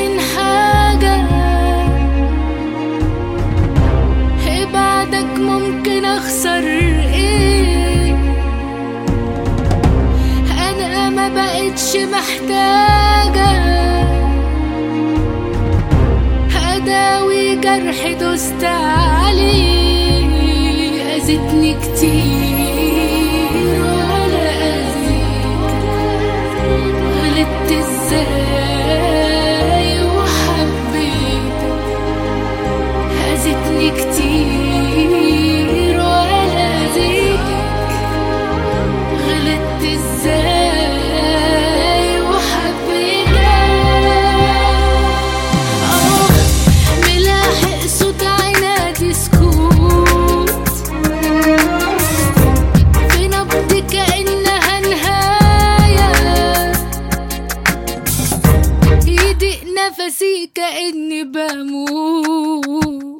من حاجة بعدك ممكن اخسر ايه انا ما بقتش محتاجة اداوي جرح دوست عليه اذتني كتير ولا اذيك غلطت ازاي وحبيتك أذتني كتير ولا أذيتك غلطت ازاي وحبيتك اه ملاحق صوت عنادي سكوت في نبض كأنها نهاية يضيق نفسي كأني بموت